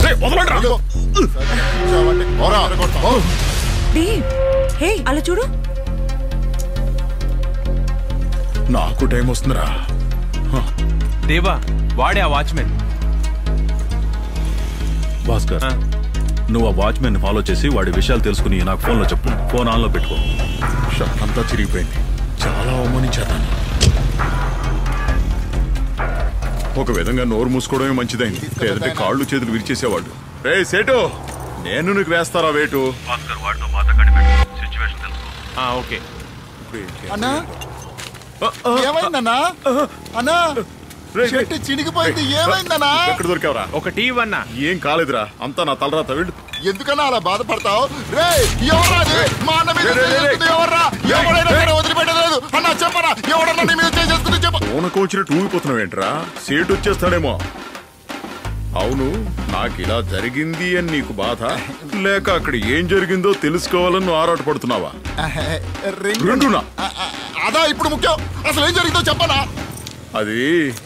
దేవ్ హే అలా చూడు నాకు టైం వస్తుందిరా దేవా వాడే ఆ వాచ్మెన్ భాస్కర్ నువ్వు ఆ వాచ్మెన్ ఫాలో చేసి వాడి విషయాలు తెలుసుకుని నాకు ఫోన్లో చెప్పు ఫోన్ ఆన్లో పెట్టుకో షర్ట్ అంతా చిరిగిపోయింది చాలా అవమానించేతాను ఒక విధంగా నోరు మూసుకోవడమే మంచిదైంది లేదంటే కాళ్ళు చేతులు విరిచేసేవాళ్ళు రే సేటు నేను నీకు వేస్తారా వేటు భాస్కర్ వాడితో మాట్లాడి సిచ్యువేషన్ తెలుసుకో ఆ, ఓకే అన్నా ఏమైందన్నా అన్నా చెట్టు చినిగిపోయింది ఏమైందన్నా ఎక్కడ దొరికావరా ఒక టీ అన్నా ఏం కాలేదురా అంతా నా తలరాత వెళ్ళు ఎందుకన్నా అలా బాధపడతావు రే ఎవరా అది? మా అన్న మీద రే, రే, రే, రే. చేసేస్తుంది ఎవర్రా? ఎవడైనా సరే వదిలిపెట్టలేదు అన్నా చెప్పరా ఎవడన్నా నీ మీద చేసుకుని చెప్ప ఓనకు వచ్చినట్టు ఊగిపోతున్నావు ఏంట్రా సేటు వచ్చేస్తాడేమో అవును నాకు ఇలా జరిగింది అని నీకు బాధ లేక అక్కడ ఏం జరిగిందో తెలుసుకోవాలని నువ్వు ఆరాటపడుతున్నావా రెండునా ఆ, ఆ, అదా ఇప్పుడు ముఖ్యం అసలు ఏం జరిగిందో చెప్పనా అది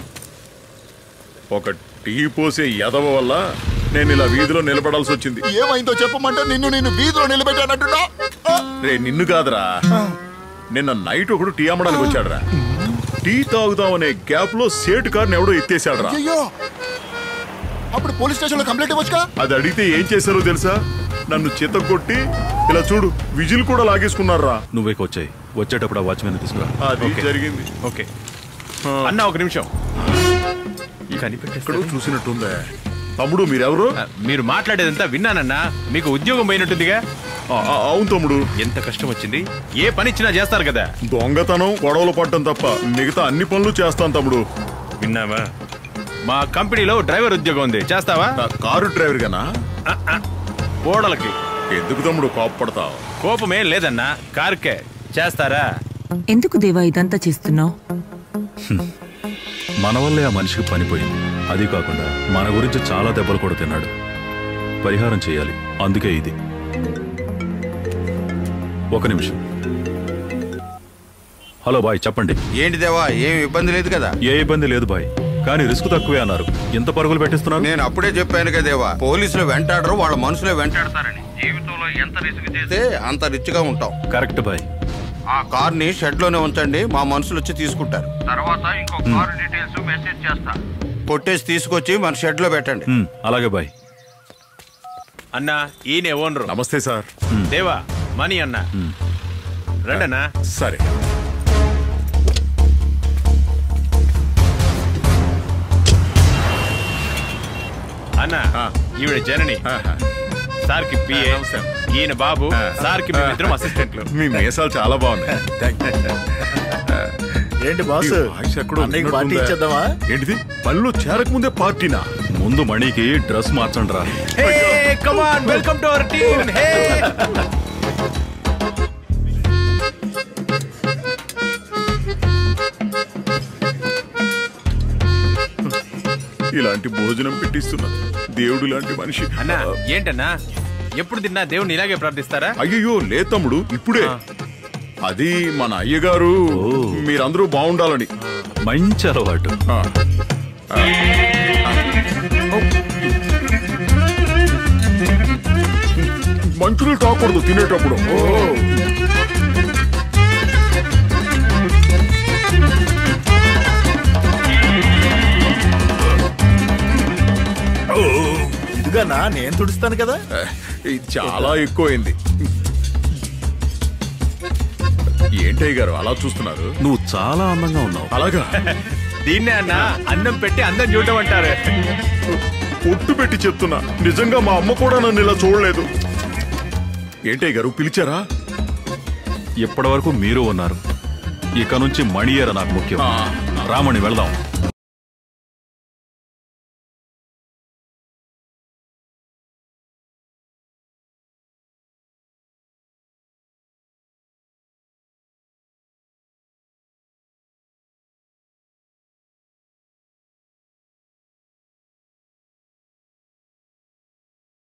ఒక టీ పోసే ఎదవ వల్ల నేను ఇలా వీధిలో నిలబడాల్సి వచ్చింది ఏమైందో చెప్పమంటే నిన్ను నిన్ను వీధిలో నిలబెట్టానంటున్నా రే నిన్ను కాదురా నిన్న నైట్ ఒకడు టీ అమ్మడానికి వచ్చాడురా టీ తాగుదామనే గ్యాప్ లో సేటు కార్ని ఎవడో ఎత్తేసాడురా అయ్యో అప్పుడు పోలీస్ స్టేషన్ లో కంప్లైంట్ ఇవ్వచ్చుగా అది అడిగితే ఏం చేశారో తెలుసా నన్ను చిత్త కొట్టి ఇలా చూడు విజిల్ కూడా లాగేసుకున్నారా నువ్వే వచ్చాయి వచ్చేటప్పుడు ఆ వాచ్మెన్ తీసుకురా అది ఓకే. జరిగింది ఓకే అన్న ఒక నిమిషం ఎక్కడో కనిపెట్టేస్తాడు చూసినట్టుందే తమ్ముడు మీరెవరు ఆ, మీరు మాట్లాడేదంతా విన్నానన్నా మీకు ఉద్యోగం పోయినట్టుందిగా ఆ, ఆ, అవును తమ్ముడు ఎంత కష్టం వచ్చింది ఏ పని ఇచ్చినా చేస్తారు కదా దొంగతనం గొడవలు పడటం తప్ప మిగతా అన్ని పనులు చేస్తాను తమ్ముడు విన్నావా మా కంపెనీలో డ్రైవర్ ఉద్యోగం ఉంది చేస్తావా ఆ, కారు డ్రైవర్ గానా ఓడలకి ఎందుకు తమ్ముడు కోపపడతావు కోపమేం లేదన్నా కార్కే చేస్తారా ఎందుకు దేవా ఇదంతా చేస్తున్నావు మన వల్లే ఆ మనిషికి పనిపోయింది అది కాకుండా మన గురించి చాలా దెబ్బలు కూడా తిన్నాడు పరిహారం చేయాలి అందుకే ఇది ఒక నిమిషం హలో బాయ్ చెప్పండి ఏంటి దేవా ఏం ఇబ్బంది లేదు కదా ఏ ఇబ్బంది లేదు బాయ్ కానీ రిస్క్ తక్కువే అన్నారు ఎంత పరుగులు పెట్టిస్తున్నారు నేను అప్పుడే చెప్పాను కదా దేవా పోలీసులు వెంటాడరు వాళ్ళ మనుషులే వెంటాడతారని జీవితంలో ఎంత రిస్క్ చేస్తే అంత రిచ్ గా ఉంటాం కరెక్ట్ బాయ్ ఆ కార్ ని షెడ్ లోనే ఉంచండి మా మనుషులు వచ్చి తీసుకుంటారు తర్వాత ఇంకో కార్ డీటెయిల్స్ మెసేజ్ చేస్తా కొట్టేసి తీసుకొచ్చి మన షెడ్ లో పెట్టండి ఉమ్, అలాగే బాయ్ అన్నా ఈయనే ఓనరు నమస్తే సార్ దేవా మనీ అన్న రండన్నా సరే అన్న ఆ. ఈవిడ జనని ఆహా. సార్ కి పిఏ ఆ, నమస్తే. ఈయన బాబు ఆ. సార్ కి మేమిద్దరం అసిస్టెంట్లు మీ మీసాలు చాలా బాగున్నాయి ఏంటి బాస్ ఈ వాయిస్ ఎక్కడో అన్నయ్యకి పార్టీ విన్నట్టుందే. ఇచ్చేద్దామా ఏంటిది పనిలో చేరకముందే పార్టీనా ముందు మణికి డ్రెస్ మార్చండి రా hey come on welcome to our team hey ఇలాంటి భోజనం పెట్టిస్తున్నా దేవుడు లాంటి మనిషి అన్నా ఏంటన్నా ఎప్పుడు తిన్నా దేవుని ఇలాగే ప్రార్థిస్తారా అయ్యో లే తమ్ముడు ఇప్పుడే అది మన అయ్యగారు మీరందరూ బాగుండాలని మంచి అలవాటు ఆ. ఆ. మంచులు తాకూడదు తినేటప్పుడు ఇదిగానా నేను తుడుస్తాను కదా ఇది చాలా ఎక్కువైంది ఏంటయ్య గారు అలా చూస్తున్నారు నువ్వు చాలా అందంగా ఉన్నావు అలాగా దీన్నే అన్న అన్నం పెట్టి అందం చూడటం అంటారు ఒట్టు పెట్టి చెప్తున్నా నిజంగా మా అమ్మ కూడా నన్ను ఇలా చూడలేదు ఏంటయ్య గారు పిలిచారా ఇప్పటి వరకు మీరు ఉన్నారు ఇక నుంచి మణియేర నాకు ముఖ్యం ఆ. రామణి వెళ్దాం